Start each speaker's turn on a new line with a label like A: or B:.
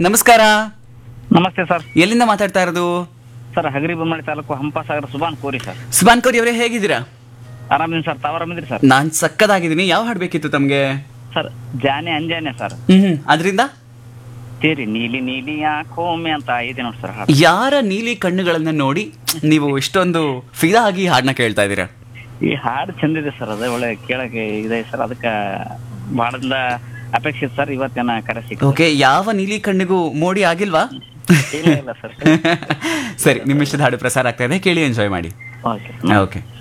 A: ನಮಸ್ಕಾರ
B: ನಮಸ್ತೆ ಸರ್
A: ಎಲ್ಲಿಂದ ಮಾತಾಡ್ತಾ ಇರೋದು
B: ಸರ್ ಹಗರಿ ಬೊಮ್ಮಳಿ ತಾಲೂಕು ಹಂಪಸಾಗರ ಸುಬಾನ್ ಕೋರಿ ಸರ್
A: ಸುಬಾನ್ ಕೋರಿ ಅವರೇ ಹೇಗಿದ್ದೀರಾ
B: ಆರಾಮಿದ್ದೀನಿ ಸರ್ ತಾವು ಆರಾಮಿದ್ರಿ ಸರ್
A: ನಾನ್ ಸಕ್ಕದಾಗಿದ್ದೀನಿ ಯಾವ ಹಾಡ್ ಬೇಕಿತ್ತು ತಮ್ಗೆ
B: ಸರ್ ಜಾನೆ ಅಂಜಾನೆ ಸರ್
A: ಹ್ಮ್ ಹ್ಮ್ ಅದರಿಂದ
B: ತೇರಿ ನೀಲಿ ನೀಲಿ ಯಾಕೋಮೆ ಅಂತ ಇದೆ ನೋಡಿ ಸರ್ ಹಾಡು
A: ಯಾರ ನೀಲಿ ಕಣ್ಣುಗಳನ್ನ ನೋಡಿ ನೀವು ಇಷ್ಟೊಂದು ಫಿದಾ ಆಗಿ ಹಾಡನ್ನ ಕೇಳ್ತಾ ಇದ್ದೀರಾ
B: ಈ ಹಾಡು ಚಂದಿದೆ ಸರ್ ಅದು ಒಳ್ಳೆ ಕೇಳಕ್ಕೆ ಇದೆ ಸರ್ ಅದಕ್ಕೆ ಬಹಳದಿಂದ ಅಪೇಕ್ಷಿತ ಸರ್ ಇವತ್ತೇನ ಕರೆ ಸಿಕ್ಕ
A: ಓಕೆ ಯಾವ ನೀಲಿ ಕಣ್ಣಿಗೂ ಮೋಡಿ ಆಗಿಲ್ವಾ
B: ಇಲ್ಲ ಇಲ್ಲ ಸರ್
A: ಸರಿ ನಿಮ್ಮ ಇಷ್ಟದ ಹಾಡು ಪ್ರಸಾರ ಆಗ್ತಾ ಇದೆ ಕೇಳಿ ಎಂಜಾಯ್ ಮಾಡಿ
B: ಓಕೆ
A: ಓಕೆ